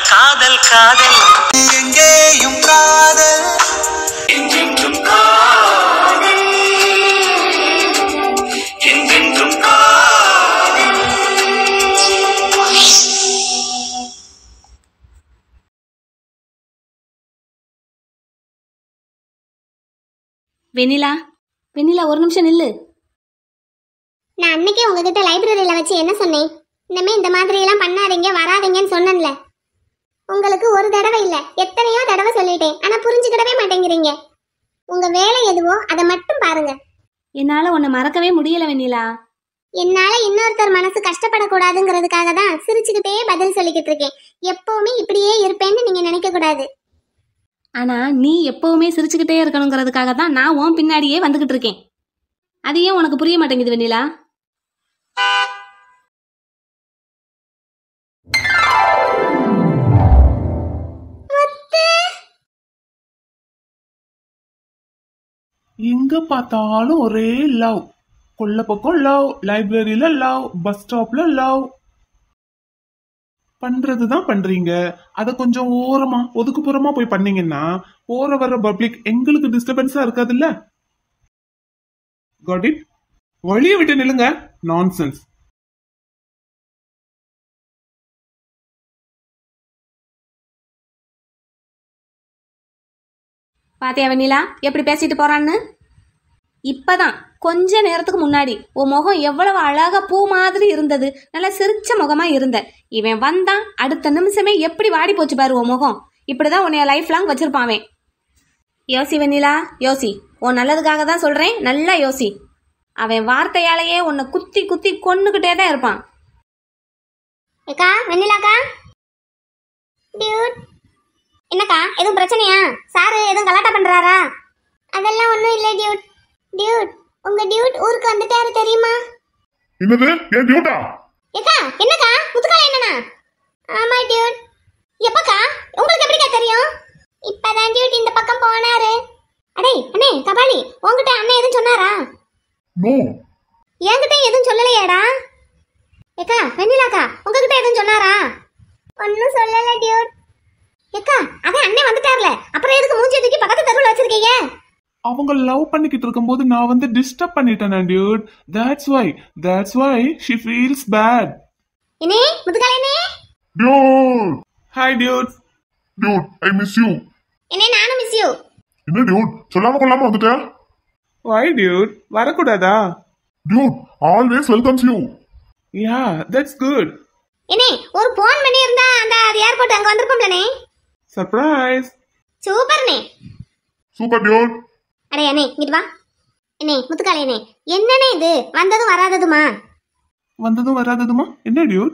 காதல் காதல் எங்கேயும் காதல் என்றென்றும் காதல் என்றென்றும் காதல் வெண்ணிலா வெண்ணிலா ஒரு நிமிஷம் நில்லு நான் அன்னைக்கே உங்ககிட்ட லைப்ரரியில வச்சு என்ன சொன்னேன் இனிமே இந்த மாதிரி எல்லாம் பண்ணாதீங்க வராதீங்கன்னு சொன்னேன்ல உங்களுக்கு ஒரு தடவை இல்ல எத்தனையோ தடவை சொல்லிட்டேன் ஆனா புரிஞ்சுக்கிடவே மாட்டேங்கிறீங்க உங்க வேலை எதுவோ அதை மட்டும் பாருங்க என்னால உன்னை மறக்கவே முடியல வெண்ணிலா என்னால இன்னொருத்தர் மனசு கஷ்டப்படக்கூடாதுங்கிறதுக்காக தான் சிரிச்சுக்கிட்டே பதில் சொல்லிக்கிட்டு இருக்கேன் எப்பவுமே இப்படியே இருப்பேன்னு நீங்க நினைக்க கூடாது ஆனா நீ எப்பவுமே சிரிச்சுக்கிட்டே இருக்கணுங்கிறதுக்காக தான் நான் உன் பின்னாடியே வந்துகிட்டு இருக்கேன் அது ஏன் உனக்கு புரிய மாட்டேங்குது வெண்ணிலா எங்க பார்த்தாலும் ஒரே லவ் கொல்ல பக்கம் லவ் லைப்ரரியில லவ் பஸ் ஸ்டாப்ல லவ் பண்றதுதான் பண்றீங்க அத கொஞ்சம் ஓரமா ஒதுக்குப்புறமா போய் பண்ணீங்கன்னா போற வர பப்ளிக் எங்களுக்கு டிஸ்டர்பன்ஸா இருக்காதுல்ல காட் இட் வழிய விட்டு நில்லுங்க நான்சென்ஸ் பாத்தியா வெண்ணிலா எப்படி பேசிட்டு போறான்னு இப்பதான் கொஞ்ச நேரத்துக்கு முன்னாடி உன் முகம் எவ்வளவு அழகா பூ மாதிரி இருந்தது நல்லா சிரிச்ச முகமா இருந்த இவன் வந்தான் அடுத்த நிமிஷமே எப்படி வாடி போச்சு பாரு உன் முகம் இப்படிதான் உன்னைய லைஃப் லாங் வச்சிருப்பான் அவன் யோசி வெண்ணிலா யோசி உன் நல்லதுக்காக தான் சொல்றேன் நல்லா யோசி அவன் வார்த்தையாலேயே உன்னை குத்தி குத்தி கொன்னுகிட்டே தான் இருப்பான் ஏக்கா வெண்ணிலாக்கா டியூட் என்னக்கா எதுவும் பிரச்சனையா சாரு எதுவும் கலாட்டா பண்றாரா அதெல்லாம் ஒன்றும் இல்லை டியூட் டியூட் உங்க டியூட் ஊருக்கு வந்துட்டாரு தெரியுமா என்னது ஏன் டியூட்டா ஏக்கா என்னக்கா முத்துக்கால என்னண்ணா ஆமா டியூட் எப்பக்கா உங்களுக்கு எப்படிக்கா தெரியும் இப்பதான் டியூட் இந்த பக்கம் போனாரு அடே அண்ணே கபாலி உங்ககிட்ட அண்ணன் எதுவும் சொன்னாரா நோ என்கிட்ட எதுவும் சொல்லலையாடா ஏக்கா வெண்ணிலாக்கா உங்ககிட்ட எதுவும் சொன்னாரா ஒன்னும் சொல்லல டியூட் ஏக்கா அதான் அண்ணன் வந்துட்டார்ல அப்புறம் எதுக்கு மூஞ்சி தூக்கி பக்கத்து தெருவில் வச்சிருக்கீங்க அவங்க லவ் பண்ணிக்கிட்டு இருக்கும்போது நான் வந்து டிஸ்டர்ப் பண்ணிட்டேன் dude that's why that's why she feels bad என்னே முதுகாலேனே dude hi dude dude I miss you என்னே நானும் மிஸ் யூ என்ன டியூட் சொல்லாம கொள்ளாம வந்துட்ட வை டியூட் வரக்கூடாதா dude always welcomes you ya that's good என்னே ஒரு போன் பண்ணி இருந்தா அந்த ஏர்போர்ட் அங்க வந்திருப்போம்லனே சர்ப்ரைஸ் சூப்பர்னே சூப்பர் டியூட் அடே அண்ணே இங்கிட்டு வா என்னே முத்துக்காலேனே என்னண்ணே இது வந்ததும் வராததுமா வந்ததும் வராததுமா என்ன டியூட்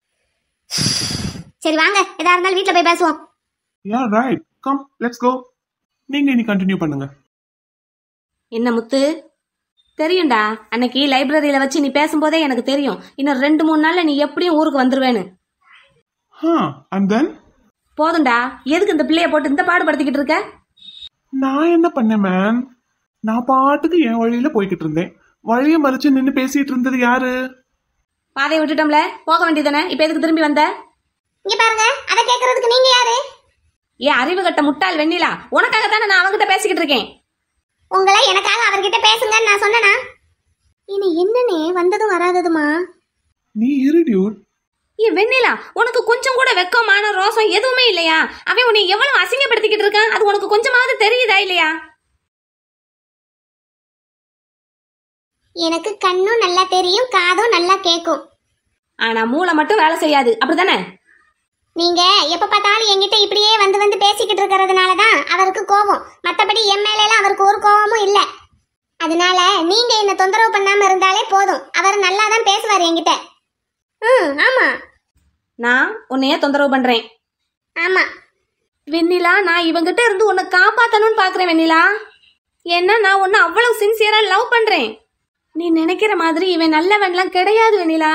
சரி வாங்க எதா இருந்தாலும் வீட்ல போய் பேசுவோம் ya right come let's go நீங்க இனி கண்டினியூ பண்ணுங்க என்ன முத்து தெரியும்டா அன்னைக்கு லைப்ரரியில வச்சு நீ பேசும்போதே எனக்கு தெரியும் இன்னும் ரெண்டு மூணு நாள்ல நீ எப்படியும் ஊருக்கு வந்துருவேன்னு ஹா அண்ட் தென் போதும்டா எதுக்கு இந்த பிள்ளைய போட்டு இந்த பாடுபடுத்திக்கிட்டு இருக்க நான் என்ன பண்ணேன் மேன் நான் பாட்டுக்கு என் வழியில போய்கிட்டு இருந்தேன் வழியை மறைச்சு நின்னு பேசிட்டு இருந்தது யாரு பாதையை விட்டுட்டோம்ல போக வேண்டியதானே இப்ப எதுக்கு திரும்பி வந்த இங்க பாருங்க அதை கேக்குறதுக்கு நீங்க யாரு ஏன் அறிவு கட்ட முட்டாள் வெண்ணிலா உனக்காக தானே நான் அவங்கிட்ட பேசிக்கிட்டு இருக்கேன் உங்களை எனக்காக அவர்கிட்ட பேசுங்கன்னு நான் சொன்னனா இனி என்னனே வந்ததும் வராததுமா நீ இரு டியூட் ஏ வெண்ணிலா உனக்கு கொஞ்சம் கூட வெக்கமான ரோசம் எதுவுமே இல்லையா அவன் உன்னை எவ்வளவு அசிங்கப்படுத்திக்கிட்டு இருக்கான் அது உனக்கு கொஞ்சமாவது தெரியுதா இல்லையா எனக்கு கண்ணும் நல்லா தெரியும் காதும் நல்லா கேட்கும் ஆனா மூளை மட்டும் வேலை செய்யாது அப்படிதானே நீங்க எப்ப பார்த்தாலும் என்கிட்ட இப்படியே வந்து வந்து பேசிக்கிட்டு இருக்கிறதுனால தான் அவருக்கு கோபம் மத்தபடி என் மேல எல்லாம் அவருக்கு ஒரு கோபமும் இல்ல அதனால நீங்க என்ன தொந்தரவு பண்ணாம இருந்தாலே போதும் அவர் நல்லா தான் பேசுவார் என்கிட்ட ம் ஆமா நான் உன்னைய தொந்தரவு பண்றேன் ஆமா வெண்ணிலா நான் இவங்கிட்ட இருந்து உன்னை காப்பாத்தணும்னு பாக்குறேன் வெண்ணிலா ஏன்னா நான் உன்னை அவ்வளவு சின்சியரா லவ் பண்றேன் நீ நினைக்கிற மாதிரி இவன் நல்லவன்லாம் கிடையாது வெண்ணிலா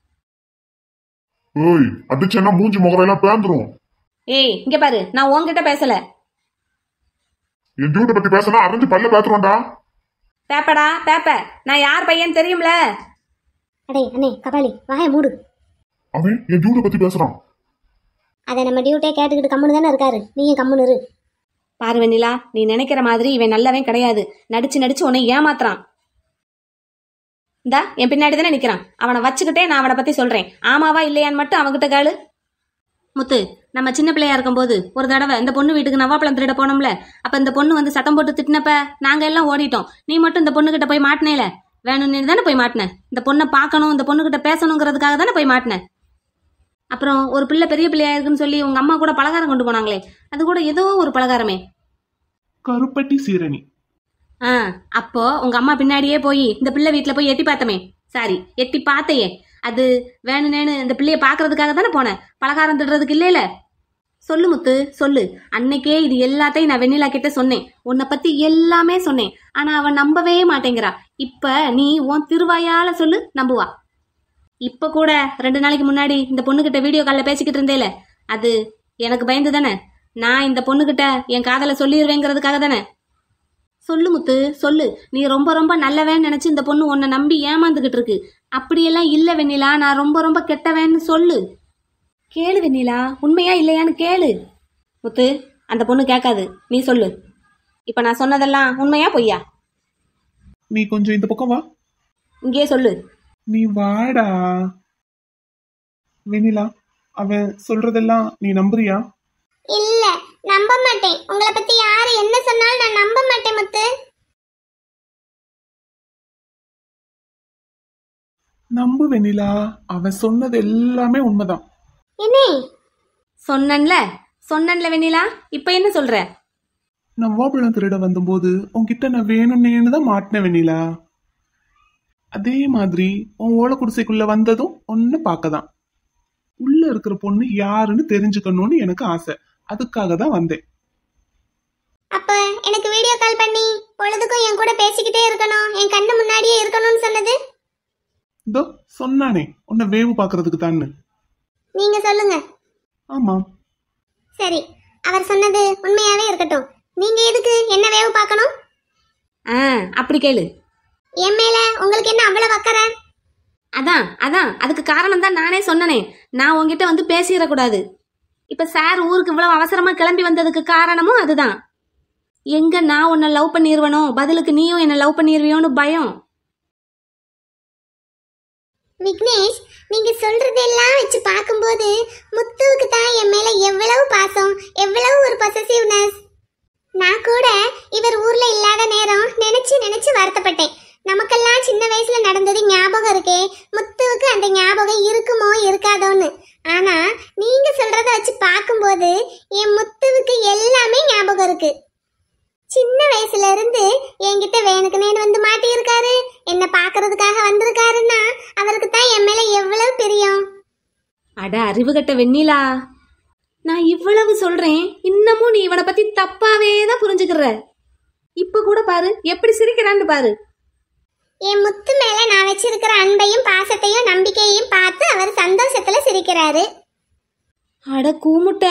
ஏய் அடிச்சேன்னா மூஞ்சி முகரையெல்லாம் பேந்துரும் ஏய் இங்க பாரு நான் உன்கிட்ட பேசல என் டியூட்டை பத்தி பேசினா அரைஞ்சு பல்ல பேத்துருவோம்டா பேப்படா பேப்ப நான் யார் பையன் தெரியும்ல அடே அண்ணே கபாலி வாய மூடு அவன் என் டியூட்டை பத்தி பேசுறான் அதை நம்ம டியூட்டியே கேட்டுக்கிட்டு கம்முன்னு தானே இருக்காரு நீங்க கம்முன்னு இரு பாரு வெண்ணிலா நீ நினைக்கிற மாதிரி இவன் நல்லவன் கிடையாது நடிச்சு நடிச்சு உன்னை ஏமாத்துறான் இந்தா என் பின்னாடி தானே நிக்கிறான் அவனை வச்சுக்கிட்டே நான் அவனை பத்தி சொல்றேன் ஆமாவா இல்லையான்னு மட்டும் அவன்கிட்ட கேளு முத்து நம்ம சின்ன பிள்ளையா இருக்கும்போது ஒரு தடவை இந்த பொண்ணு வீட்டுக்கு நவாப்பழம் திருட போனோம்ல அப்ப இந்த பொண்ணு வந்து சத்தம் போட்டு திட்டினப்ப நாங்க எல்லாம் ஓடிட்டோம் நீ மட்டும் இந்த பொண்ணுகிட்ட போய் மாட்டினேல வேணும்னு தானே போய் மாட்டின இந்த பொண்ணை பார்க்கணும் இந்த பொண்ணுகிட்ட பேசணுங்கிறதுக்காக தானே போய் மாட்டின அப்புறம் ஒரு பிள்ளை பெரிய பிள்ளையா இருக்குன்னு சொல்லி உங்க அம்மா கூட பலகாரம் கொண்டு போனாங்களே அது கூட ஏதோ ஒரு பலகாரமே கருப்பட்டி சீரணி ஆ அப்போ உங்க அம்மா பின்னாடியே போய் இந்த பிள்ளை வீட்ல போய் எட்டி பார்த்தமே சாரி எட்டி பார்த்தையே அது வேணுனேன்னு இந்த பிள்ளைய பார்க்கறதுக்காக தானே போனேன் பலகாரம் திடுறதுக்கு இல்லைல சொல்லு முத்து சொல்லு அன்னைக்கே இது எல்லாத்தையும் நான் வெண்ணிலா கிட்ட சொன்னேன் உன்னை பத்தி எல்லாமே சொன்னேன் ஆனா அவன் நம்பவே மாட்டேங்கிறா இப்ப நீ உன் திருவாயால சொல்லு நம்புவா இப்ப கூட ரெண்டு நாளைக்கு முன்னாடி இந்த பொண்ணுகிட்ட வீடியோ கால்ல பேசிக்கிட்டு இருந்தேல அது எனக்கு பயந்து தானே நான் இந்த பொண்ணுகிட்ட என் காதலை சொல்லிடுவேங்கிறதுக்காக தானே சொல்லு முத்து சொல்லு நீ ரொம்ப ரொம்ப நல்லவேன்னு நினைச்சு இந்த பொண்ணு உன்னை நம்பி ஏமாந்துகிட்டு இருக்கு அப்படியெல்லாம் இல்ல வெண்ணிலா நான் ரொம்ப ரொம்ப கெட்டவேன்னு சொல்லு கேளு வெண்ணிலா உண்மையா இல்லையான்னு கேளு முத்து அந்த பொண்ணு கேட்காது நீ சொல்லு இப்ப நான் சொன்னதெல்லாம் உண்மையா பொய்யா நீ கொஞ்சம் இந்த பக்கம் வா இங்கேயே சொல்லு நீ வாடா வெண்ணிலா அவன் சொல்றதெல்லாம் நீ நம்புறியா இல்ல நம்ப மாட்டேன் உங்களை பத்தி யாரு என்ன சொன்னாலும் நான் நம்ப மாட்டேன் முத்து நம்பு வெண்ணிலா அவன் சொன்னது எல்லாமே உண்மைதான் என்னே சொன்னன்ல சொன்னன்ல வெண்ணிலா இப்ப என்ன சொல்ற நவ்வாபழம் திருட வந்தபோது உன்கிட்ட நான் வேணும்னேன்னு தான் மாட்டினேன் வெண்ணிலா அதே மாதிரி உன் ஓலை குடிசைக்குள்ள வந்ததும் ஒன்னு பார்க்கதான் உள்ள இருக்கிற பொண்ணு யாருன்னு தெரிஞ்சுக்கணும்னு எனக்கு ஆசை அதுக்காக தான் வந்தேன் அப்ப எனக்கு வீடியோ கால் பண்ணி பொழுதுக்கும் என் கூட பேசிக்கிட்டே இருக்கணும் என் கண்ணு முன்னாடியே இருக்கணும்னு சொன்னது இதோ சொன்னானே உன்னை வேவு பார்க்கறதுக்கு தான்னு நீங்க சொல்லுங்க ஆமா சரி அவர் சொன்னது உண்மையாவே இருக்கட்டும் நீங்க எதுக்கு என்ன வேவு பார்க்கணும் ஆ அப்படி கேளு என் மேல உங்களுக்கு என்ன அவ்வளவு அக்கறை அதான் அதான் அதுக்கு காரணம் தான் நானே சொன்னனே நான் உன்கிட்ட வந்து பேசிடக்கூடாது இப்ப சார் ஊருக்கு இவ்வளவு அவசரமா கிளம்பி வந்ததுக்கு காரணமும் அதுதான் எங்க நான் உன்னை லவ் பண்ணிடுவனோ பதிலுக்கு நீயும் என்ன லவ் பண்ணிடுவியோன்னு பயம் விக்னேஷ் நீங்க சொல்றதெல்லாம் வச்சு பார்க்கும்போது முத்துவுக்கு தான் என் மேல எவ்வளவு பாசம் எவ்வளவு ஒரு பொசசிவ்னஸ் நான் கூட இவர் ஊர்ல இல்லாத நேரம் நினைச்சு நினைச்சு வருத்தப்பட்டேன் நமக்கெல்லாம் சின்ன வயசுல நடந்தது ஞாபகம் இருக்கே முத்துவுக்கு அந்த ஞாபகம் இருக்குமோ இருக்காதோன்னு ஆனா நீங்க சொல்றத வச்சு பார்க்கும்போது என் முத்துவுக்கு எல்லாமே ஞாபகம் இருக்கு சின்ன வயசுல இருந்து என்கிட்ட வேணுக்குனேன்னு வந்து மாட்டியிருக்காரு என்ன பாக்குறதுக்காக வந்திருக்காருன்னா அவருக்கு தான் என் மேல எவ்வளவு பிரியம் அட அறிவுகட்ட வெண்ணிலா நான் இவ்வளவு சொல்றேன் இன்னமும் நீ இவனை பத்தி தப்பாவே தான் புரிஞ்சுக்கிற இப்ப கூட பாரு எப்படி சிரிக்கிறான்னு பாரு என் முத்து மேல நான் வச்சிருக்கிற அன்பையும் பாசத்தையும் நம்பிக்கையையும் பார்த்து அவர் சந்தோஷத்துல சிரிக்கிறாரு அட கூமுட்ட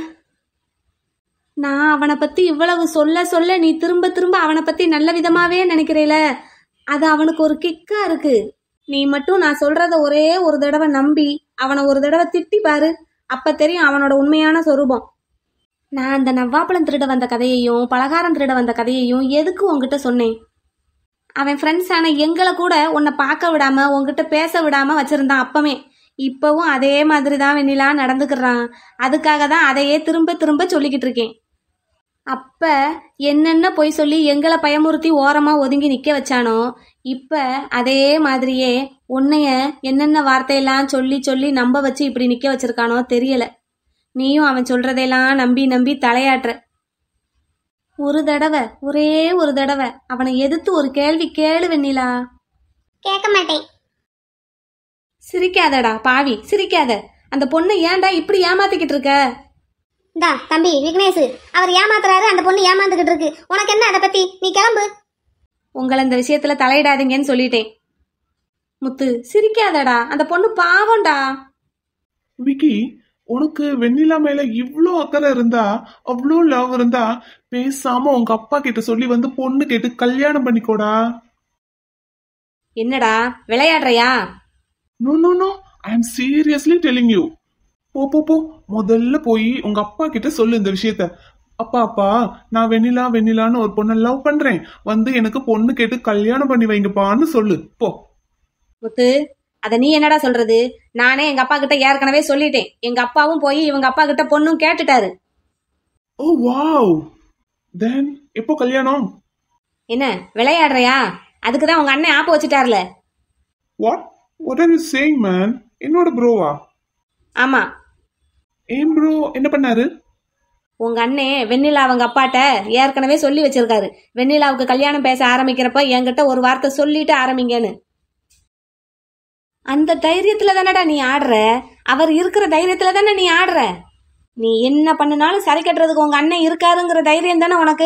நான் அவனை பத்தி இவ்வளவு சொல்ல சொல்ல நீ திரும்ப திரும்ப அவனை பத்தி நல்ல விதமாவே நினைக்கிறேல அது அவனுக்கு ஒரு கிக்கா இருக்கு நீ மட்டும் நான் சொல்றத ஒரே ஒரு தடவை நம்பி அவனை ஒரு தடவை திட்டி பாரு அப்ப தெரியும் அவனோட உண்மையான சொரூபம் நான் அந்த நவ்வாப்பழம் திருட வந்த கதையையும் பலகாரம் திருட வந்த கதையையும் எதுக்கு உன்கிட்ட சொன்னேன் அவன் ஃப்ரெண்ட்ஸ் ஆன எங்களை கூட உன்னை பார்க்க விடாம உன்கிட்ட பேச விடாம வச்சிருந்தான் அப்பமே இப்பவும் அதே மாதிரி தான் வெண்ணிலா நடந்துக்கிறான் அதுக்காக தான் அதையே திரும்ப திரும்ப சொல்லிக்கிட்டு இருக்கேன் அப்ப என்னென்ன பொய் சொல்லி எங்களை பயமுறுத்தி ஓரமா ஒதுங்கி நிக்க வச்சானோ இப்ப அதே மாதிரியே உன்னைய என்னென்ன வார்த்தையெல்லாம் சொல்லி சொல்லி நம்ப வச்சு இப்படி நிக்க வச்சிருக்கானோ தெரியல நீயும் அவன் சொல்றதையெல்லாம் நம்பி நம்பி தலையாட்டுற ஒரு தடவை ஒரே ஒரு தடவை அவனை எதிர்த்து ஒரு கேள்வி கேளு வெண்ணிலா கேட்க மாட்டேன் சிரிக்காதடா பாவி சிரிக்காத அந்த பொண்ணை ஏன்டா இப்படி ஏமாத்திக்கிட்டு இருக்க இந்தா தம்பி விக்னேஷ் அவர் ஏமாத்துறாரு அந்த பொண்ணு ஏமாந்துகிட்டு இருக்கு உனக்கு என்ன அதை பத்தி நீ கிளம்பு உங்களை இந்த விஷயத்துல தலையிடாதீங்கன்னு சொல்லிட்டேன் முத்து சிரிக்காதடா அந்த பொண்ணு பாவம்டா விக்கி உனக்கு வெண்ணிலா மேல இவ்ளோ அக்கறை இருந்தா அவ்வளோ லவ் இருந்தா பேசாம உங்க அப்பா கிட்ட சொல்லி வந்து பொண்ணு கேட்டு கல்யாணம் பண்ணிக்கோடா என்னடா விளையாடுறியா no no no I am seriously telling you போ போ போ முதல்ல போய் உங்க அப்பா கிட்ட சொல்லு இந்த விஷயத்த அப்பா அப்பா நான் வெண்ணிலா வெண்ணிலான்னு ஒரு பொண்ணை லவ் பண்றேன் வந்து எனக்கு பொண்ணு கேட்டு கல்யாணம் பண்ணி வைங்கப்பான்னு சொல்லு போ முத்து அத நீ என்னடா சொல்றது நானே எங்க அப்பா கிட்ட ஏற்கனவே சொல்லிட்டேன் எங்க அப்பாவும் போய் இவங்க அப்பா கிட்ட பொண்ணும் கேட்டுட்டாரு ஓ வாவ் தென் எப்போ கல்யாணம் என்ன விளையாடுறியா அதுக்கு தான் உங்க அண்ணன் ஆப்பு வச்சுட்டார்ல what what are you saying man என்னோட ப்ரோவா ஆமா ஏன் ப்ரோ என்ன பண்ணாரு உங்க அண்ணே வெண்ணிலா அவங்க அப்பாட்ட ஏற்கனவே சொல்லி வச்சிருக்காரு வெண்ணிலாவுக்கு கல்யாணம் பேச ஆரம்பிக்கிறப்ப என்கிட்ட ஒரு வார்த்தை சொல்லிட்டு ஆரம்பிங்கன்னு அந்த தைரியத்துல தானடா நீ ஆடுற அவர் இருக்கிற தைரியத்துல தானே நீ ஆடுற நீ என்ன பண்ணினாலும் சரி கட்டுறதுக்கு உங்க அண்ணன் இருக்காருங்கிற தைரியம் தானே உனக்கு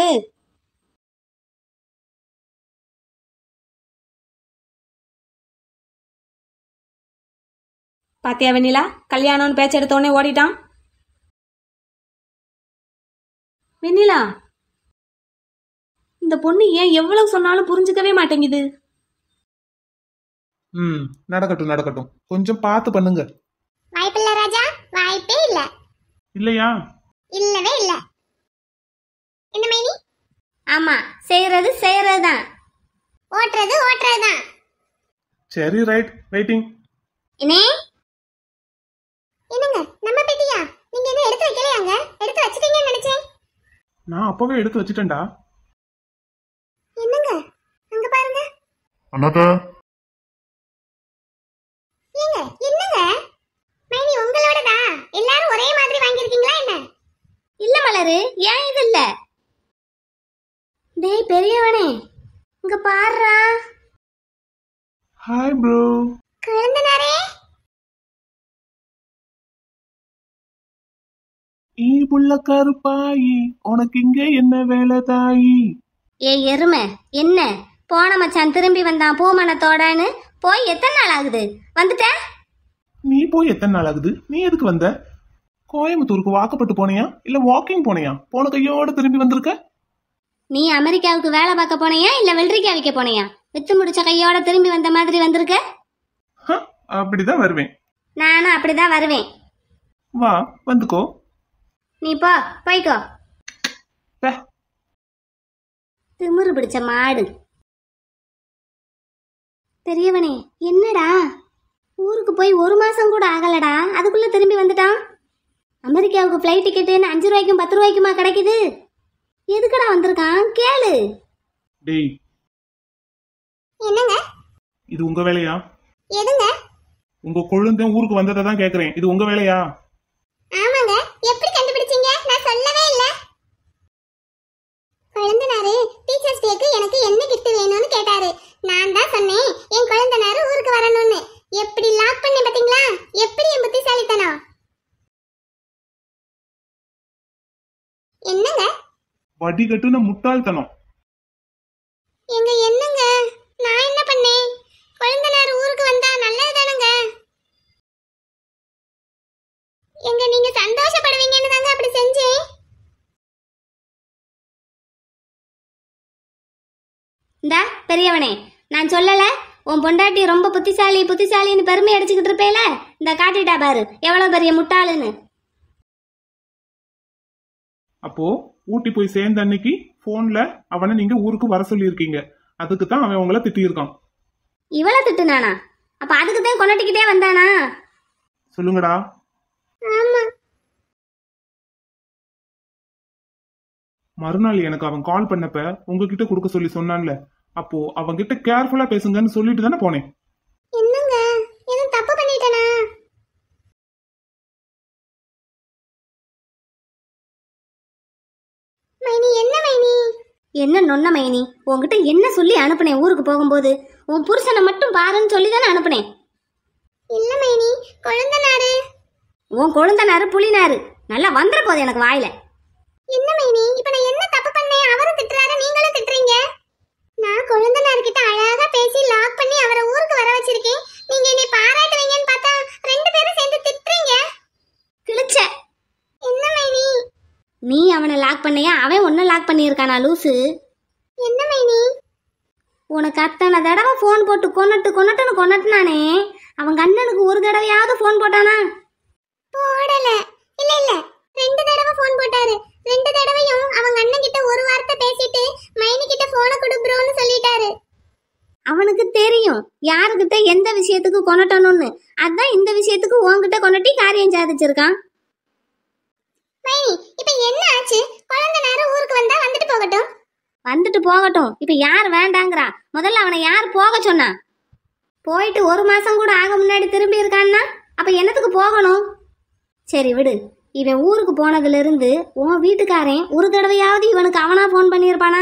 பாத்தியா வெண்ணிலா கல்யாணம்னு பேச்ச எடுத்த உடனே ஓடிட்டான் வெண்ணிலா இந்த பொண்ணு ஏன் எவ்வளவு சொன்னாலும் புரிஞ்சுக்கவே மாட்டேங்குது ம் நடக்கட்டும் நடக்கட்டும் கொஞ்சம் பார்த்து பண்ணுங்க வாய்ப்பில்ல ராஜா வாய்ப்பே இல்ல இல்லையா இல்லவே இல்ல என்ன மைனி ஆமா செய்யறது செய்யறது தான் ஓட்டுறது ஓட்டுறது தான் சரி ரைட் வெயிட்டிங் என்னே என்னங்க நம்ம பெட்டியா நீங்க என்ன எடுத்து வைக்கலையாங்க எடுத்து வச்சிட்டீங்கன்னு நினைச்சேன் நான் அப்பவே எடுத்து வச்சுட்டேன்டா என்னங்க அங்க பாருங்க அண்ணாத்த ஏங்க என்னங்க மைனி உங்களோடதா எல்லாரும் ஒரே மாதிரி வாங்கியிருக்கீங்களா என்ன இல்ல மலரு ஏன் இது இல்ல டேய் பெரியவனே இங்க பாருடா ஹாய் ப்ரோ குழந்தனாரே ஈ புள்ள கருப்பாயி உனக்கு இங்க என்ன வேலை தாயி ஏய் எருமை என்ன போன மச்சான் திரும்பி வந்தான் பூமணத்தோடன்னு போய் எத்தனை நாள் ஆகுது வந்துட்ட நீ போய் எத்தனை நாள் ஆகுது நீ எதுக்கு வந்த கோயம்புத்தூருக்கு வாக்கப்பட்டு போனியா இல்ல வாக்கிங் போனியா போன கையோட திரும்பி வந்திருக்க நீ அமெரிக்காவுக்கு வேலை பார்க்க போனையா இல்ல வெள்ளரிக்காய் விற்க போனையா வித்து முடிச்ச கையோட திரும்பி வந்த மாதிரி வந்திருக்க ஹ, அப்படிதான் வருவேன் நானும் அப்படிதான் வருவேன் வா வந்துக்கோ நீ போ போய்க்கோ பே. திமிரு பிடிச்ச மாடு பெரியவனே என்னடா ஊருக்கு போய் ஒரு மாசம் கூட ஆகலடா அதுக்குள்ள திரும்பி வந்துட்டான் அமெரிக்காவுக்கு ஃப்ளைட் டிக்கெட்டுன்னு அஞ்சு ரூபாய்க்கும் பத்து ரூபாய்க்குமா கிடைக்குது எதுக்குடா வந்திருக்கான் கேளு டேய் என்னங்க இது உங்க வேலையா எதுங்க உங்க கொழுந்தன் ஊருக்கு வந்ததை தான் கேக்குறேன் இது உங்க வேலையா ஆமாங்க எப்படி கண்டுபிடிச்சீங்க நான் சொல்லவே இல்ல குழந்தனாரு டீச்சர்ஸ் டேக்கு எனக்கு என்ன gift வேணும்னு கேட்டாரு நான் தான் சொன்னேன் என் குழந்தனாரு ஊருக்கு வரணும்னு எப்படி லாக் பண்ணி பாத்தீங்களா எப்படி என் புத்திசாலித்தனம் என்னங்க வடிகட்டுன முட்டாள்தனம் எங்க என்னங்க நான் என்ன பண்ணேன் குழந்தனார் ஊருக்கு வந்தா நல்லது தானங்க எங்க நீங்க சந்தோஷப்படுவீங்கன்னு தாங்க அப்படி செஞ்சேன் இந்தா பெரியவனே நான் சொல்லல உன் பொண்டாட்டி ரொம்ப புத்திசாலி புத்திசாலின்னு பெருமை அடிச்சுக்கிட்டு இருப்பேல இந்த காட்டிட்டா பாரு எவ்வளவு பெரிய முட்டாளுன்னு அப்போ ஊட்டி போய் சேர்ந்த அன்னைக்கு போன்ல அவனை நீங்க ஊருக்கு வர சொல்லியிருக்கீங்க அதுக்கு தான் அவன் உங்களை திட்டியிருக்கான் இவளை திட்டுனானா அப்ப அதுக்கு தான் கொண்டாட்டிக்கிட்டே வந்தானா சொல்லுங்கடா ஆமா மறுநாள் எனக்கு அவன் கால் பண்ணப்ப உங்ககிட்ட கொடுக்க சொல்லி சொன்னான்ல அப்போ அவன்கிட்ட கேர்ஃபுல்லா பேசுங்கன்னு சொல்லிட்டு தானே போனேன் என்னங்க எதுவும் தப்பு பண்ணிட்டேனா மைனி என்ன மைனி என்ன நொன்ன மைனி உன்கிட்ட என்ன சொல்லி அனுப்புனேன் ஊருக்கு போகும்போது உன் புருஷனை மட்டும் பாருன்னு சொல்லி தானே அனுப்புனேன் இல்ல மைனி குழந்தனாரு உன் கொழுந்தனாரு புலினாரு நல்லா வந்துட போகுது எனக்கு வாயில என்ன மைனி இப்ப நான் என்ன தப்பு பண்ணேன் அவரும் திட்டுறாரு நீங்களும் திட்டுறீங்க நான் கொழுந்தனார் கிட்ட அழகா பேசி லாக் பண்ணி அவரை ஊருக்கு வர வச்சிருக்கேன் நீங்க என்னை பாராட்டுவீங்கன்னு பார்த்தா ரெண்டு பேரும் சேர்ந்து திட்டுறீங்க கிழிச்ச என்ன மைனி நீ அவனை லாக் பண்ணையா அவன் ஒன்னும் லாக் பண்ணியிருக்கானா லூசு என்ன மைனி உனக்கு அத்தனை தடவை ஃபோன் போட்டு கொன்னட்டு கொன்னட்டுன்னு கொன்னட்டுனானே அவங்க அண்ணனுக்கு ஒரு தடவையாவது ஃபோன் போட்டானா போடல இல்ல இல்ல ரெண்டு தடவை ஃபோன் போட்டாரு ரெண்டு தடவையும் அவங்க அண்ணன் கிட்ட ஒரு வார்த்தை பேசிட்டு மைனி கிட்ட போனை கொடு ப்ரோன்னு சொல்லிட்டாரு அவனுக்கு தெரியும் யாருக்கிட்ட எந்த விஷயத்துக்கு கொணட்டணும்னு அதான் இந்த விஷயத்துக்கு உன்கிட்ட கொண்டுட்டி காரியம் சாதிச்சிருக்கான் மைனி இப்ப என்ன ஆச்சு குழந்தை நேரம் ஊருக்கு வந்தா வந்துட்டு போகட்டும் வந்துட்டு போகட்டும் இப்ப யார் வேண்டாங்கிறா முதல்ல அவனை யார் போக சொன்னா போயிட்டு ஒரு மாசம் கூட ஆக முன்னாடி திரும்பி இருக்கான்னா அப்ப என்னத்துக்கு போகணும் சரி விடு இவன் ஊருக்கு போனதுல இருந்து உன் வீட்டுக்காரன் ஒரு தடவையாவது இவனுக்கு அவனா ஃபோன் பண்ணியிருப்பானா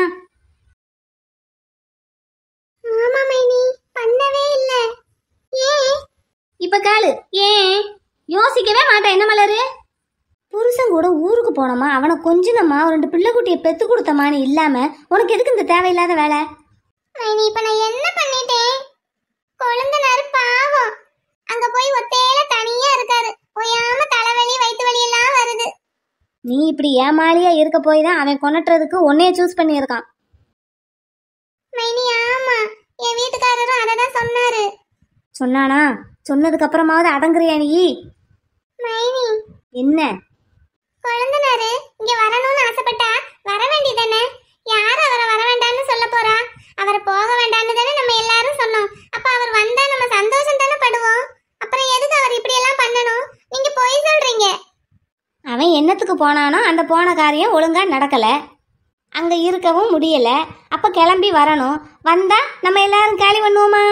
ஆமா மைனி பண்ணவே இல்ல ஏன் இப்ப கேளு ஏன் யோசிக்கவே மாட்டேன் என்ன மலரு புருஷன் கூட ஊருக்கு போனோமா அவனை கொஞ்சினமா ஒரு ரெண்டு பிள்ளை குட்டியை பெத்து கொடுத்தமான்னு இல்லாம உனக்கு எதுக்கு இந்த தேவையில்லாத வேலை மைனி இப்ப நான் என்ன பண்ணிட்டேன் கொழுந்தனார் பாவம் அங்க போய் ஒத்தையில தனியா இருக்காரு ஓயாம தலைவலி வயிற்று வலி எல்லாம் வருது நீ இப்படி ஏமாளியா இருக்க போய் தான் அவன் கொண்டுறதுக்கு உன்னைய சூஸ் பண்ணியிருக்கான் மைனி ஆமா என் வீட்டுக்காரரும் அதை தான் சொன்னாரு சொன்னானா சொன்னதுக்கு அப்புறமாவது அடங்குறியா நீ மைனி என்ன கொழுந்தனாரு இங்க வரணும்னு ஆசைப்பட்டா வர வேண்டியதானே யார் அவரை வர வேண்டாம்னு சொல்ல போறா அவரை போக வேண்டாம்னு தானே நம்ம எல்லாரும் சொன்னோம் அப்ப அவர் வந்தா நம்ம சந்தோஷம் தானே படுவோம் அப்புறம் எதுக்கு அவர் இப்படி எல்லாம் பண்ணணும் நீங்க போய் சொல்றீங்க அவன் என்னத்துக்கு போனானோ அந்த போன காரியம் ஒழுங்கா நடக்கல அங்க இருக்கவும் முடியல அப்ப கிளம்பி வரணும் வந்தா நம்ம எல்லாரும் கேலி பண்ணுவோமா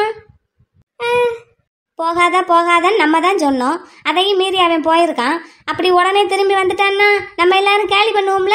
போகாத போகாதன்னு நம்ம தான் சொன்னோம் அதையும் மீறி அவன் போயிருக்கான் அப்படி உடனே திரும்பி வந்துட்டான்னா நம்ம எல்லாரும் கேலி பண்ணுவோம்ல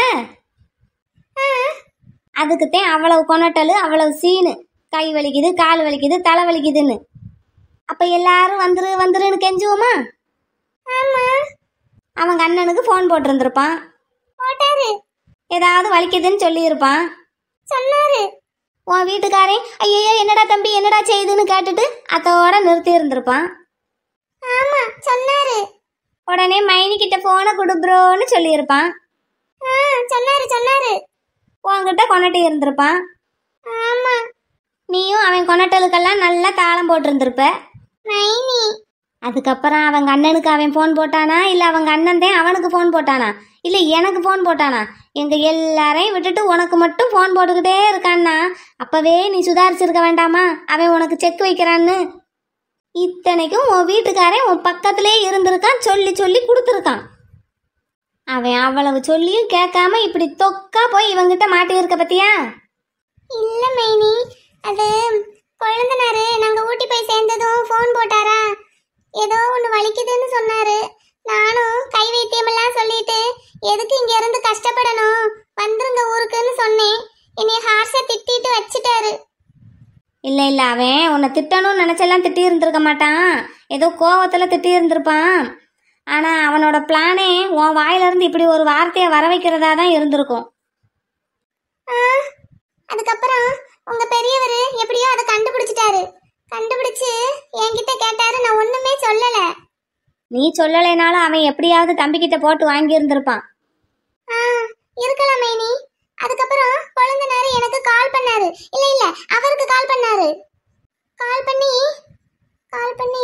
அதுக்குத்தான் அவ்வளவு கொணட்டலு அவ்வளவு சீனு கை வலிக்குது கால் வலிக்குது தலை வலிக்குதுன்னு அப்ப எல்லாரும் வந்துரு வந்துருன்னு கெஞ்சுவோமா ஆமா அவங்க அண்ணனுக்கு ஃபோன் போட்டிருந்திருப்பான் போட்டாரு ஏதாவது வலிக்குதுன்னு சொல்லியிருப்பான் சொன்னாரு உன் வீட்டுக்காரன் ஐயோ என்னடா தம்பி என்னடா செய்யுதுன்னு கேட்டுட்டு அதோட நிறுத்தி இருந்திருப்பான் ஆமா சொன்னாரு உடனே மைனி கிட்ட போனை கொடுப்ரோன்னு சொல்லியிருப்பான் ஆ சொன்னாரு சொன்னாரு உன்கிட்ட கொண்டாட்டி இருந்திருப்பான் ஆமா நீயும் அவன் கொண்டாட்டலுக்கெல்லாம் நல்லா தாளம் போட்டிருந்திருப்ப மைனி அதுக்கப்புறம் அவங்க அண்ணனுக்கு அவன் ஃபோன் போட்டானா இல்லை அவங்க அண்ணன் தான் அவனுக்கு ஃபோன் போட்டானா இல்லை எனக்கு ஃபோன் போட்டானா எங்க எல்லாரையும் விட்டுட்டு உனக்கு மட்டும் ஃபோன் போட்டுக்கிட்டே இருக்கான்னா அப்பவே நீ சுதாரிச்சிருக்க வேண்டாமா அவன் உனக்கு செக் வைக்கிறான்னு இத்தனைக்கும் உன் வீட்டுக்காரன் உன் பக்கத்திலே இருந்திருக்கான் சொல்லி சொல்லி கொடுத்துருக்கான் அவன் அவ்வளவு சொல்லியும் கேட்காம இப்படி தொக்கா போய் இவங்கிட்ட மாட்டியிருக்க பத்தியா இல்ல மைனி அது குழந்தனாரு நாங்க ஊட்டி போய் சேர்ந்ததும் ஃபோன் போட்டாரா ஏதோ ஒண்ணு வலிக்குதுன்னு சொன்னாரு நானும் கை வைத்தியமெல்லாம் சொல்லிட்டு எதுக்கு இங்க இருந்து கஷ்டப்படணும் வந்துருங்க ஊருக்குன்னு சொன்னேன் என்னைய ஹார்ஷா திட்டிட்டு வச்சுட்டாரு இல்லை இல்லை அவன் உன்னை திட்டணும்னு நினச்செல்லாம் திட்டி இருந்திருக்க மாட்டான் ஏதோ கோவத்தில் திட்டி இருந்திருப்பான் ஆனால் அவனோட பிளானே உன் வாயிலிருந்து இப்படி ஒரு வார்த்தையை வர வைக்கிறதா தான் இருந்திருக்கும் ஆ, அதுக்கப்புறம் உங்க பெரியவர் எப்படியோ அதை கண்டுபிடிச்சிட்டாரு கண்டுபிடிச்சு என்கிட்ட கேட்டாரு நான் ஒண்ணுமே சொல்லல நீ சொல்லலைனாலும் அவன் எப்படியாவது தம்பிக்கிட்ட போட்டு வாங்கி இருந்திருப்பான் ஆ இருக்கலாம் மைனி அதுக்கப்புறம் குழந்தனாரு எனக்கு கால் பண்ணாரு இல்ல இல்ல அவருக்கு கால் பண்ணாரு கால் பண்ணி கால் பண்ணி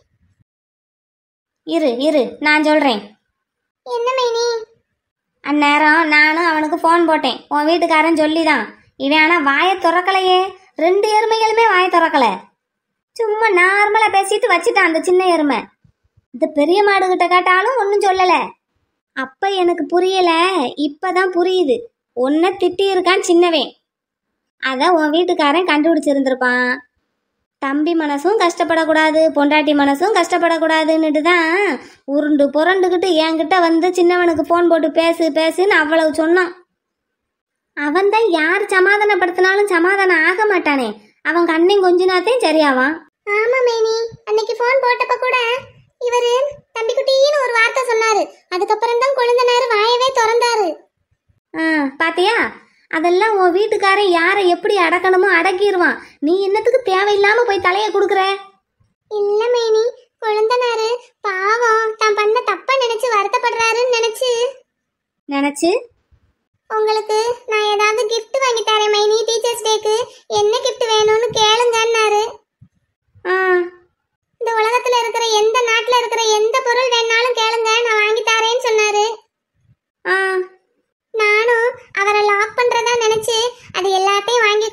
இரு இரு நான் சொல்கிறேன் என்ன மைனி அந்நேரம் நானும் அவனுக்கு ஃபோன் போட்டேன் உன் வீட்டுக்காரன் சொல்லி தான் இவன் ஆனால் வாயை திறக்கலையே ரெண்டு எருமைகளுமே வாயை திறக்கல சும்மா நார்மலாக பேசிட்டு வச்சுட்டான் அந்த சின்ன எருமை இந்த பெரிய மாடுகிட்ட கேட்டாலும் ஒன்றும் சொல்லலை அப்போ எனக்கு புரியல இப்பதான் புரியுது உன்னை திட்டி இருக்கான் சின்னவன் அதை உன் வீட்டுக்காரன் கண்டுபிடிச்சிருந்திருப்பான் தம்பி மனசும் கஷ்டப்படக்கூடாது பொண்டாட்டி மனசும் கஷ்டப்படக்கூடாதுன்னுட்டு தான் உருண்டு புரண்டுக்கிட்டு என்கிட்ட வந்து சின்னவனுக்கு ஃபோன் போட்டு பேசு பேசுன்னு அவ்வளவு சொன்னான் அவன் தான் யார் சமாதானப்படுத்தினாலும் சமாதானம் ஆக மாட்டானே அவங்க அண்ணன் கொஞ்சினாத்தையும் சரியாவான் ஆமா மைனி அன்னைக்கு ஃபோன் போட்டப்ப கூட இவரு தம்பிக்குட்டின்னு ஒரு வார்த்தை சொன்னாரு அதுக்கப்புறம் தான் குழந்தனாரு வாயவே திறந்தாரு ஆ பாத்தியா அதெல்லாம் உன் வீட்டுக்காரன் யாரை எப்படி அடக்கணுமோ அடக்கிடுவான் நீ என்னத்துக்கு தேவையில்லாம போய் தலையை கொடுக்குற இல்ல மைனி குழந்தனாரு பாவம் தான் பண்ண தப்பா நினைச்சு வருத்தப்படுறாருன்னு நினைச்சு நினைச்சு உங்களுக்கு நான் ஏதாவது gift வாங்கி தரேன் மைனி டீச்சர்ஸ் டேக்கு என்ன gift வேணும்னு கேளுங்கன்னாரு ஆ இந்த உலகத்துல இருக்கிற எந்த நாட்டுல இருக்கிற எந்த பொருள் வேணாலும் கேளுங்க நான்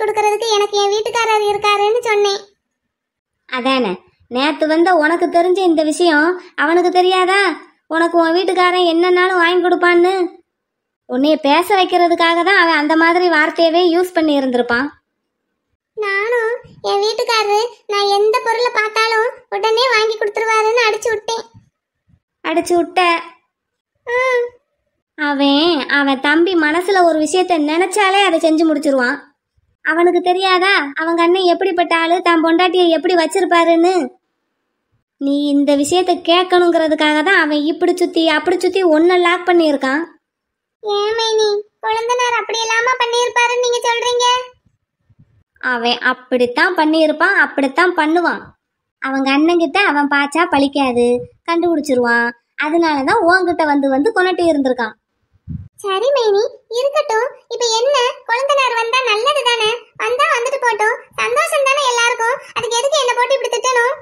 கொடுக்கறதுக்கு எனக்கு என் வீட்டுக்காரர் இருக்காருன்னு சொன்னேன் அதானே நேத்து வந்த உனக்கு தெரிஞ்ச இந்த விஷயம் அவனுக்கு தெரியாதா உனக்கு உன் வீட்டுக்காரன் என்னன்னாலும் வாங்கி கொடுப்பான்னு உன்னைய பேச வைக்கிறதுக்காக தான் அவன் அந்த மாதிரி வார்த்தையவே யூஸ் பண்ணி இருந்திருப்பான் நானும் என் வீட்டுக்காரரு நான் எந்த பொருளை பார்த்தாலும் உடனே வாங்கி கொடுத்துருவாருன்னு அடிச்சு விட்டேன் அடிச்சு விட்ட அவன் அவன் தம்பி மனசுல ஒரு விஷயத்த நினைச்சாலே அதை செஞ்சு முடிச்சிருவான் அவனுக்கு தெரியாதா அவங்க அண்ணன் எப்படிப்பட்ட ஆளு தான் பொண்டாட்டியை எப்படி வச்சிருப்பாருன்னு நீ இந்த விஷயத்த கேட்கணுங்கிறதுக்காக தான் அவன் இப்படி சுத்தி அப்படி சுத்தி ஒன்ன லாக் பண்ணியிருக்கான் ஏன் மைனி குழந்தனார் அப்படி இல்லாம பண்ணியிருப்பாருன்னு நீங்க சொல்றீங்க அவன் அப்படித்தான் பண்ணியிருப்பான் அப்படித்தான் பண்ணுவான் அவங்க அண்ணங்கிட்ட அவன் பாச்சா பழிக்காது கண்டுபிடிச்சிருவான் அதனால தான் உன்கிட்ட வந்து வந்து கொண்டுட்டு இருந்திருக்கான் சரி மைனி இருக்கட்டும் இப்ப என்ன குழந்தனார் வந்தா நல்லது தானே வந்தா வந்துட்டு போட்டோம் சந்தோஷம் தானே எல்லாருக்கும் அதுக்கு எதுக்கு என்ன போட்டு இப்படி திட்டணும்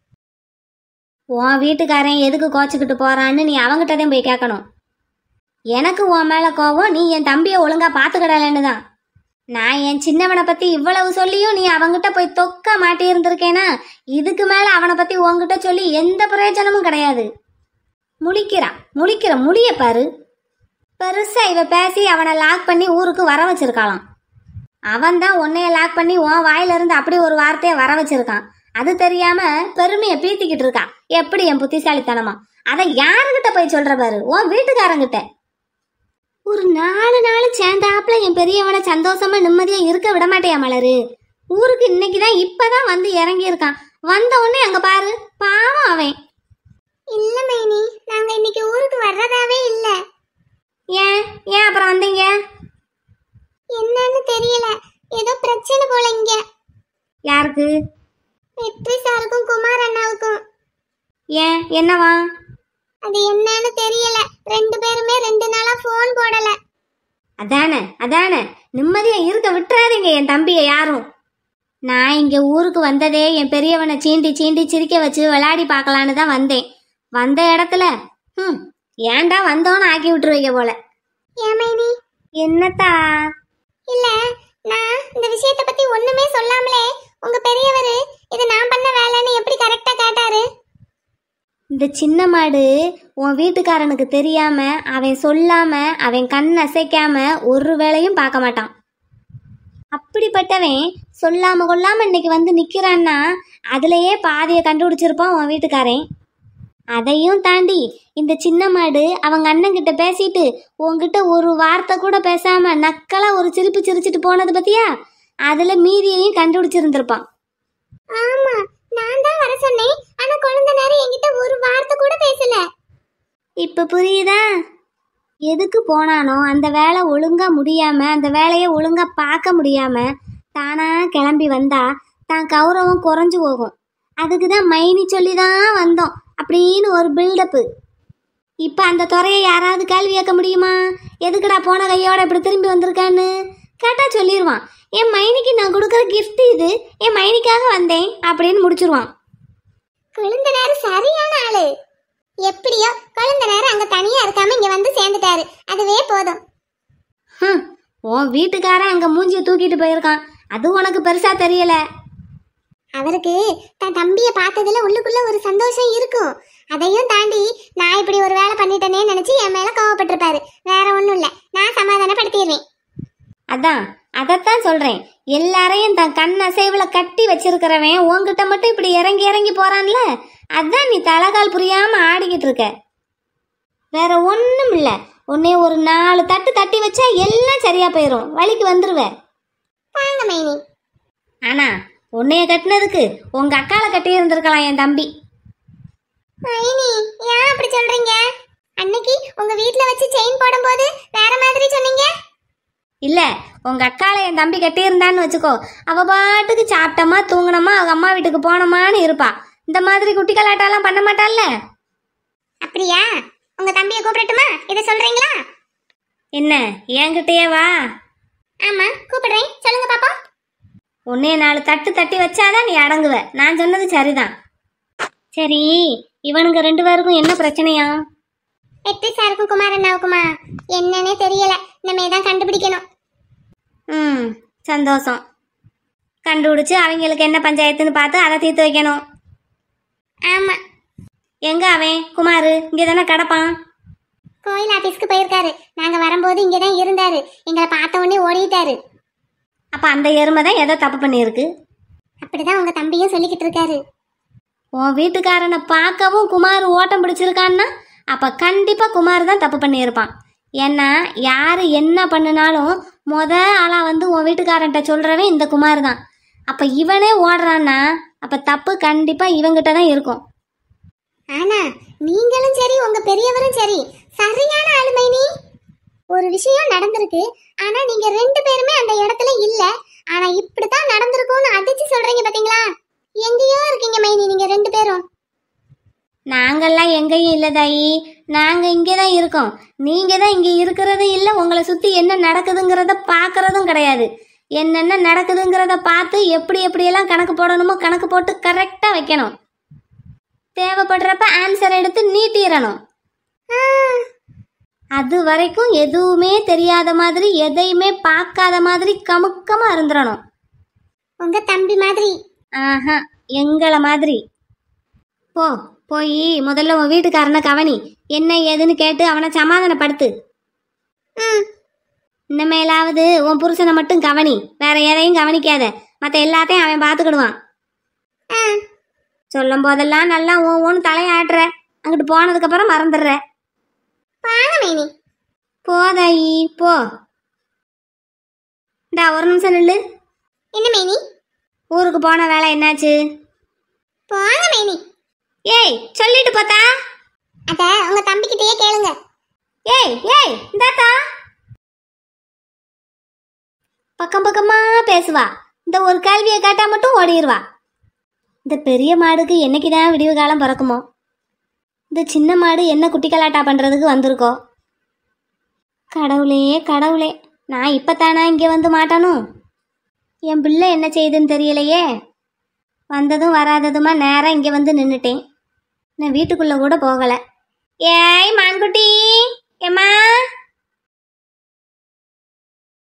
உன் வீட்டுக்காரன் எதுக்கு கோச்சிக்கிட்டு போறான்னு நீ அவங்கிட்ட தான் போய் கேட்கணும் எனக்கு உன் மேல கோவம் நீ என் தம்பியை ஒழுங்கா பாத்துக்கிடலன்னு தான் நான் என் சின்னவனை பத்தி இவ்வளவு சொல்லியும் நீ அவங்கிட்ட போய் தொக்க மாட்டி இருந்திருக்கேனா இதுக்கு மேல அவனை பத்தி உன்கிட்ட சொல்லி எந்த பிரயோஜனமும் கிடையாது முழிக்கிறான் முழிக்கிற முடிய பாரு பெருசா இவ பேசி அவனை லாக் பண்ணி ஊருக்கு வர வச்சிருக்காளாம் அவன் தான் உன்னைய லாக் பண்ணி உன் வாயில இருந்து அப்படி ஒரு வார்த்தையை வர வச்சிருக்கான் அது தெரியாம பெருமையை பீத்திக்கிட்டு இருக்கா எப்படி என் புத்திசாலித்தனமா அதை யாருகிட்ட போய் சொல்ற பாரு உன் வீட்டுக்காரங்கிட்ட ஒரு நாலு நாள் சேர்ந்தாப்புல என் பெரியவனை சந்தோஷமா நிம்மதியா இருக்க விட மாட்டேயா மலரு ஊருக்கு இன்னைக்கு தான் இப்பதான் வந்து இறங்கி இருக்கான் வந்த உடனே அங்க பாரு பாவம் அவன் இல்ல மைனி நாங்க இன்னைக்கு ஊருக்கு வர்றதாவே இல்ல ஏன் ஏன் அப்புறம் வந்தீங்க என்னன்னு தெரியல ஏதோ பிரச்சனை போல இங்க யாருக்கு வெற்றி சாருக்கும் குமார் அண்ணாவுக்கும் ஏன் என்னவா அது என்னன்னு தெரியல ரெண்டு பேருமே ரெண்டு நாளா ஃபோன் போடல அதானே அதானே நிம்மதியா இருக்க விட்டுறாதீங்க என் தம்பியை யாரும் நான் இங்க ஊருக்கு வந்ததே என் பெரியவனை சீண்டி சீண்டி சிரிக்க வச்சு விளையாடி பார்க்கலான்னு தான் வந்தேன் வந்த இடத்துல ம் ஏன்டா வந்தோன்னு ஆக்கி விட்டுருவீங்க போல ஏன் மைனி என்னத்தா இல்ல நான் இந்த விஷயத்த பத்தி ஒண்ணுமே சொல்லாமலே உங்க பெரியவரு இது நான் பண்ண வேலைன்னு எப்படி கரெக்டா காட்டாரு இந்த சின்ன மாடு உன் வீட்டுக்காரனுக்கு தெரியாம அவன் சொல்லாம அவன் கண் அசைக்காம ஒரு வேலையும் பார்க்க மாட்டான் அப்படிப்பட்டவன் சொல்லாம கொள்ளாம இன்னைக்கு வந்து நிக்கிறான்னா அதுலயே பாதியை கண்டுபிடிச்சிருப்பான் உன் வீட்டுக்காரன் அதையும் தாண்டி இந்த சின்ன மாடு அவங்க அண்ணன் கிட்ட பேசிட்டு உன்கிட்ட ஒரு வார்த்தை கூட பேசாம நக்கலா ஒரு சிரிப்பு சிரிச்சிட்டு போனது பத்தியா அதுல மீதியையும் கண்டுபிடிச்சிருந்திருப்பான் ஆமா நான் தான் வர சொன்னேன் ஆனா குழந்தை நேரம் என்கிட்ட ஒரு வார்த்தை கூட பேசல இப்ப புரியுதா எதுக்கு போனானோ அந்த வேலை ஒழுங்கா முடியாம அந்த வேலையை ஒழுங்கா பார்க்க முடியாம தானா கிளம்பி வந்தா தான் கௌரவம் குறைஞ்சு போகும் அதுக்கு தான் மைனி சொல்லி தான் வந்தோம் அப்படின்னு ஒரு பில்டப்பு இப்போ அந்த துறையை யாராவது கேள்வி கேட்க முடியுமா எதுக்குடா போன கையோட இப்படி திரும்பி வந்திருக்கான்னு கேட்டா சொல்லிடுவான் என் மைனிக்கு நான் கொடுக்குற gift இது என் மைனிக்காக வந்தேன் அப்படின்னு முடிச்சிருவான் குழந்தை நேரம் சரியான ஆளு எப்படியோ குழந்தை நேரம் அங்க தனியா இருக்காம இங்க வந்து சேர்ந்துட்டாரு அதுவே போதும் ஹம், உன் வீட்டுக்காரன் அங்க மூஞ்சிய தூக்கிட்டு போயிருக்கான் அது உனக்கு பெருசா தெரியல அவருக்கு தன் தம்பிய பார்த்ததுல உள்ளுக்குள்ள ஒரு சந்தோஷம் இருக்கும் அதையும் தாண்டி நான் இப்படி ஒரு வேலை பண்ணிட்டேனே நினைச்சு என் மேல கோவப்பட்டிருப்பாரு வேற ஒண்ணும் இல்ல நான் சமாதானப்படுத்திடுவேன் அதான் அதைத்தான் சொல்றேன் எல்லாரையும் தன் கண் அசைவுல கட்டி வச்சிருக்கிறவன் உன்கிட்ட மட்டும் இப்படி இறங்கி இறங்கி போறான்ல அதான் நீ தலகால் புரியாம ஆடிக்கிட்டு இருக்க வேற ஒண்ணும் இல்ல உன்னை ஒரு நாலு தட்டு தட்டி வச்சா எல்லாம் சரியா போயிடும் வழிக்கு வந்துருவ வாங்க மைனி ஆனா உன்னைய கட்டினதுக்கு உங்க அக்கால கட்டி இருந்திருக்கலாம் என் தம்பி மைனி ஏன் அப்படி சொல்றீங்க அன்னைக்கு உங்க வீட்ல வச்சு செயின் போடும்போது வேற மாதிரி சொன்னீங்க இல்ல உங்க அக்கால என் தம்பி கட்டியிருந்தான்னு வச்சுக்கோ அவ பாட்டுக்கு சாப்பிட்டமா தூங்கினமா அவங்க அம்மா வீட்டுக்கு போனோமான்னு இருப்பா இந்த மாதிரி குட்டி கலாட்டாலாம் பண்ண மாட்டாள்ல அப்படியா உங்க தம்பியை கூப்பிடட்டுமா இதை சொல்றீங்களா என்ன என்கிட்டயே வா ஆமா கூப்பிடுறேன் சொல்லுங்க பாப்போம் உன்னைய நாலு தட்டு தட்டி வச்சாதான் நீ அடங்குவ நான் சொன்னது சரிதான் சரி இவனுங்க ரெண்டு பேருக்கும் என்ன பிரச்சனையா வெற்றி சாருக்கும் குமார் அண்ணாவுக்குமா என்னன்னே தெரியல இனிமே தான் கண்டுபிடிக்கணும் ம் சந்தோஷம் கண்டுபிடிச்சு அவங்களுக்கு என்ன பஞ்சாயத்துன்னு பார்த்து அதை தீர்த்து வைக்கணும் ஆமா எங்க அவன் குமார் இங்கே தானே கிடப்பான் கோயில் ஆபீஸ்க்கு போயிருக்காரு நாங்க வரும்போது இங்கே தான் இருந்தாரு எங்களை பார்த்த உடனே ஓடிட்டாரு அப்போ அந்த எருமை தான் ஏதோ தப்பு பண்ணியிருக்கு அப்படிதான் உங்க தம்பியும் சொல்லிக்கிட்டு இருக்காரு உன் வீட்டுக்காரனை பார்க்கவும் குமார் ஓட்டம் பிடிச்சிருக்கான்னா அப்போ கண்டிப்பாக குமார் தான் தப்பு பண்ணியிருப்பான் ஏன்னா யார் என்ன பண்ணினாலும் முத ஆளாக வந்து உன் வீட்டுக்காரன்ட்ட சொல்கிறவன் இந்த குமார் தான் அப்போ இவனே ஓடுறான்னா அப்போ தப்பு கண்டிப்பாக இவங்கிட்ட தான் இருக்கும் ஆனா நீங்களும் சரி உங்க பெரியவரும் சரி சரியான ஆளுமை நீ ஒரு விஷயம் நடந்திருக்கு ஆனா நீங்க ரெண்டு பேருமே அந்த இடத்துல இல்ல ஆனா இப்படித்தான் நடந்திருக்கும்னு அதிர்ச்சி சொல்றீங்க பாத்தீங்களா எங்கேயோ இருக்கீங்க மைனி நீங்க ரெண்டு பேரும் நாங்கள்லாம் எங்கேயும் இல்லை தாயி நாங்கள் இங்கே தான் இருக்கோம் நீங்கள் தான் இங்கே இருக்கிறது இல்லை உங்களை சுற்றி என்ன நடக்குதுங்கிறத பார்க்கறதும் கிடையாது என்னென்ன நடக்குதுங்கிறத பார்த்து எப்படி எப்படியெல்லாம் கணக்கு போடணுமோ கணக்கு போட்டு கரெக்டாக வைக்கணும் தேவைப்படுறப்ப ஆன்சர் எடுத்து நீட்டிடணும் அது வரைக்கும் எதுவுமே தெரியாத மாதிரி எதையுமே பார்க்காத மாதிரி கமுக்கமாக இருந்துடணும் உங்க தம்பி மாதிரி ஆஹா எங்களை மாதிரி போ போய் முதல்ல உன் வீட்டுக்காரனை கவனி என்ன ஏதுன்னு கேட்டு அவனை சமாதானப்படுத்து ம் இனிமேலாவது உன் புருஷனை மட்டும் கவனி வேற எதையும் கவனிக்காத மற்ற எல்லாத்தையும் அவன் பார்த்துக்கிடுவான் ஆ சொல்லும் போதெல்லாம் நல்லா ஓ ஓன்னு தலையாட்டுற அங்கிட்டு போனதுக்கப்புறம் மறந்துடுற வாங்க மைனி போதாயி போ இந்தா ஒரு நிமிஷம் நில்லு என்ன மைனி ஊருக்கு போன வேலை என்னாச்சு போங்க மைனி ஏய் சொல்லிட்டு போத்தா அத உங்க தம்பிக்கிட்டயே கேளுங்க ஏய் ஏய் இந்தாத்தா பக்கம் பக்கமா பேசுவா இந்த ஒரு கேள்வியை கேட்டா மட்டும் ஓடிடுவா இந்த பெரிய மாடுக்கு என்னைக்கு தான் விடிவு காலம் பிறக்குமோ இந்த சின்ன மாடு என்ன குட்டி கலாட்டா பண்ணுறதுக்கு வந்திருக்கோ கடவுளே கடவுளே நான் இப்போத்தானா இங்கே வந்து மாட்டணும் என் பிள்ளை என்ன செய்யுதுன்னு தெரியலையே வந்ததும் வராததுமா நேராக இங்கே வந்து நின்றுட்டேன் நான் வீட்டுக்குள்ளே கூட போகலை ஏய் மான்குட்டி ஏம்மா